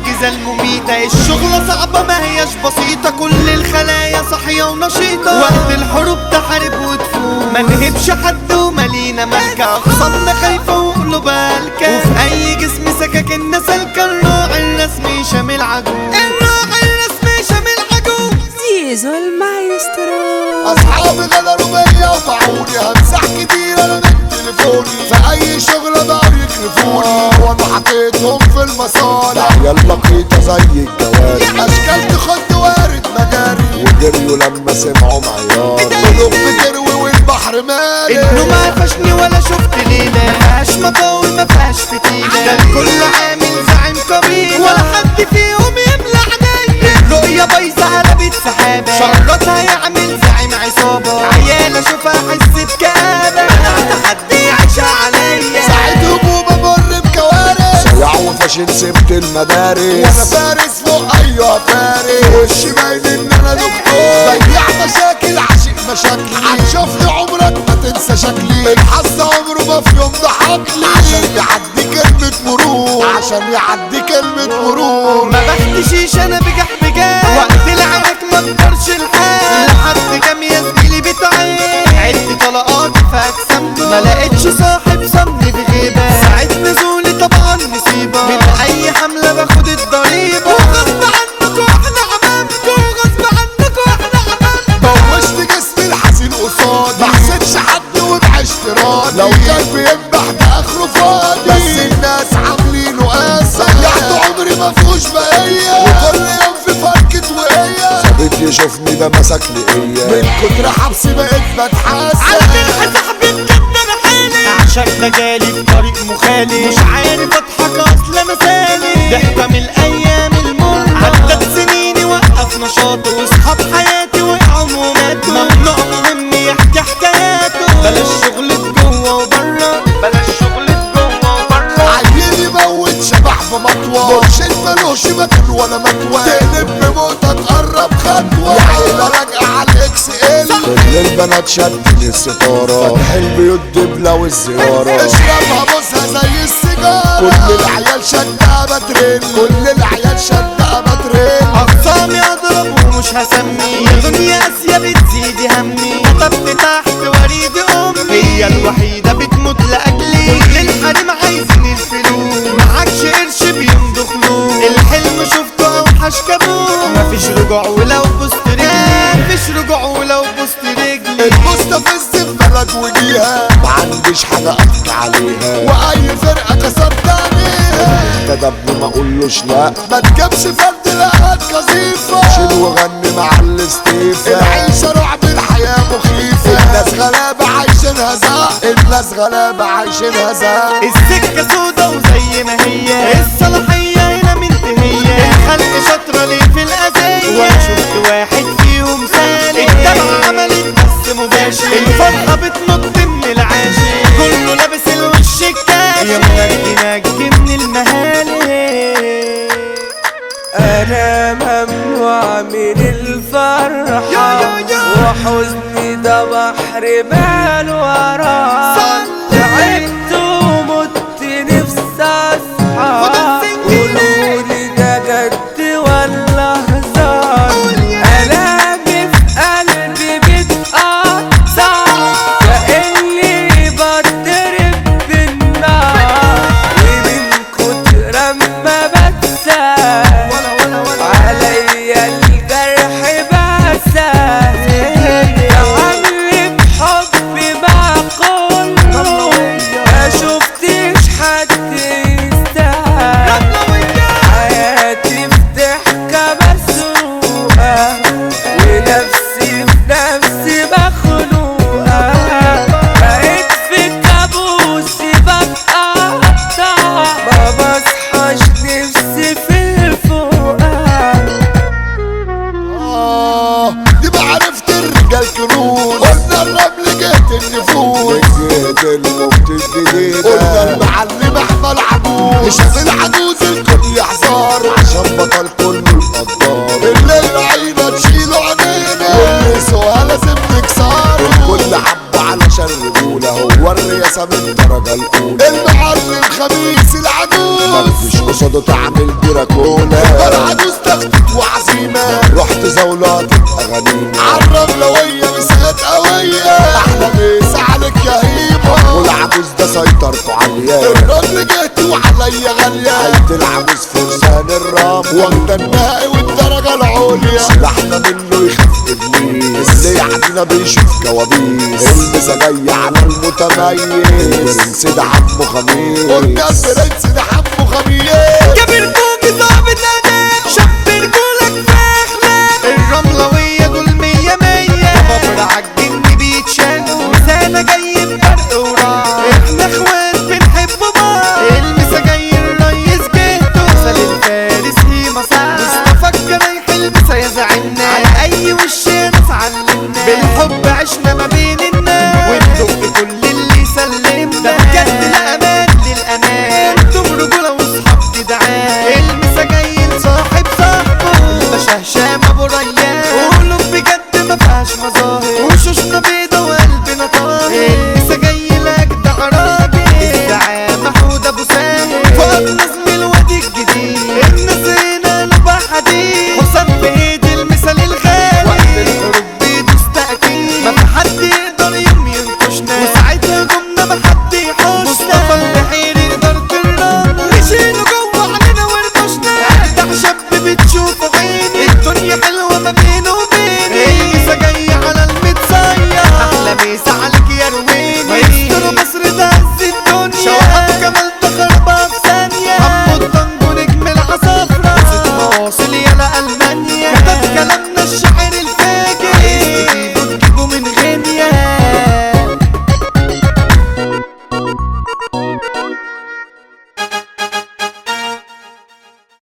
الأجهزة المميتة الشغلة صعبة ما هياش بسيطة كل الخلايا صاحية ونشيطة وقت الحروب تحارب وتفوق ما نهبش حد ومالينا ملكة أخصامنا خايفة وقلوبها هلكة وفي أي جسم سكاكنا سالكة الراعي الرسمي شامل عجوز الراعي الرسمي شامل عجوز زيزو المايسترو اصحابي غدروا بيا وباعوني همسح كتير انا من تليفوني في اي شغلة بقوا يكرفوني وانا حطيتهم في المصالح يلا قيطة زي الجواري اشكال تخد وارد مجاري وجريوا لما سمعوا معيار قلوب بتروي والبحر مالي انه ما فشني ولا شفت ليلة ما فيهاش مطاوي ما فيهاش فتيلة ده الكل عامل زعيم قبيلة ولا حد فيهم يملى عينيا الرؤية بايظة قلبت سحابة شرطها يعمل زعيم عصابة عيال اشوفها احس بكآبة انا تحدي عايشة عليا ساعة هجوم امر بكوارث صياع وفاشل سبت المدارس وانا فارس فوق ايوه فارس وشي باين ان انا دكتور بيع مشاكل عاشق مشاكلي هتشوفني عمرك ما تنسى شكلي الحظ عمره ما في يوم ضحكلي عشان يعدي كلمة مرور عشان يعدي كلمة مرور ما بختشيش انا بجح بجاه وقت العراك ما اقدرش الحال لحد كام يا زميلي بتعين عد طلقات فاكسمته ما لقيتش صاحب صمني في غيبه ساعة نزولي طبعا مصيبة من اي حملة باخد الضريبة وغصب عنكوا احنا عمامكوا وغصب عنكوا احنا عمامكوا بوشت جسمي الحزين قصادي ما حسيتش حد وبعشت راضي لو كان بينبح ده اخره فاضي بس الناس عاملينه قاسى ضيعت عمري ما فيهوش بقية وكل يوم في فركة وقية صديق يشوفني ده مسك لي من ايه كتر حبسي بقيت بتحاسب عالجرح صاحبي بجد انا حالي عشان ده جالي في طريق مخالي مش عارف اضحك اصل انا سالي ضحكة من الايام المرة عدت سنيني وقف نشاطه واصحاب حياتي وقعوا وماتوا ممنوع مهم يحكي حكاياته بلاش شغلة جوه وبره بلاش شغلة جوه وبره عيل يموت شبح بمطوة مرشد ملوش مكان ولا مكوى تقلب بموتة تقرب خطوة يا عيلة راجعة على الاكس ال كل البنات شدني الستارة فتح البيوت دبلة والزيارة اشربها بوسها زي السيجارة كل العيال شدها بترن كل العيال شدها بترن أخصامي أضرب ومش هسمي يا دنيا قاسية بتزيدي همي كتبت تحت وريد أمي هي الوحيدة بتموت لأجلي كل الحريم عايزين الفلوس معكش قرش بيمضوا خلوص الحلم شفته أوحش كابوس مفيش رجوع ولو بوست رجلي مفيش رجوع ولو بوست رجلي المستفز في بلد وجيها ما عنديش حاجة احكي عليها واي فرقة كسرت عليها كتبني ما اقولوش لا ما تجيبش فرد لقاك قذيفة شيل وغني مع الاستيفا العيشة رعب الحياة مخيفة الناس غلابة عايشينها زق الناس غلابة عايشينها زق السكة سودا وزي ما هي الصلاحية هنا منتهية الخلق شاطرة ليه في الأذية وأنا شفت واحد فيهم سالك الدمعة عملت بس مباشر الفرحة بتنط من العاشر كله لابس الوش الكاشف يا منجي نجي من المهالك انا ممنوع من الفرحة وحزني ده بحر مال وراه تعبت ومت نفسي اصحى قولولي ده جد ولا هزار الامي في قلبي بتقطع كاني بضرب بالنار ومن كتر ما بتسال عليا الجرح بسال تعاملي بحبي مع كله ما شفتش حد يستاهل حياتي في ضحكة مسروقة ونفسي في نفسي مخنوقة بقيت في كابوسي بتقطع ما بصحاش نفسي في الفوقة آه دي ما عرفت الرجال كنوز قلنا الرمل جهة النفوس جهد الموت الجديدة قلنا المعلم احمد عجوز شاف العجوز الكل يحذر عشان بطل كله القدار الليل عينا تشيله عينينا واللي سوا لازم نكسره كل حبة علشان رجولة هو الرئاسة من الدرجة الأولى المعلم خميس العجوز مفيش قصاده تعمل دراكولا العجوز تخطيط وعزيمة رحت زولات اغانينا عالرملوية مسات قوية احلى مسا عليك يا هيبة والعجوز ده سيطرته عالية الرمل جهتي وعليا غالية عيلة العجوز فرسان الرمل واخدة النهائي والدرجة العليا سلاحنا منه يخاف ابليس اللي يعدينا بيشوف كوابيس المسا جاي على المتميز البرنس ده عمه خميس قلنا البرنس ده حمو خميس كبر فوق ظابط اداء شاب رجولك في اخلاق الرملوية دول مية مية بابر عالجن بيتشال وسانا جاي بفرق وراء احنا اخوات بنحب بعض المسا جاي الريس جهته مثل الفارس هي مصار مصطفى الجرايح المسا يا زعلنا على اي وش ناس علمنا بالحب عشنا ما بين الناس وندق كل اللي سلمنا ده بجد الامان للامان انتم رجوله واصحاب جدعان المسا جاي لصاحب صاحبه الباشا هشام ابو ريان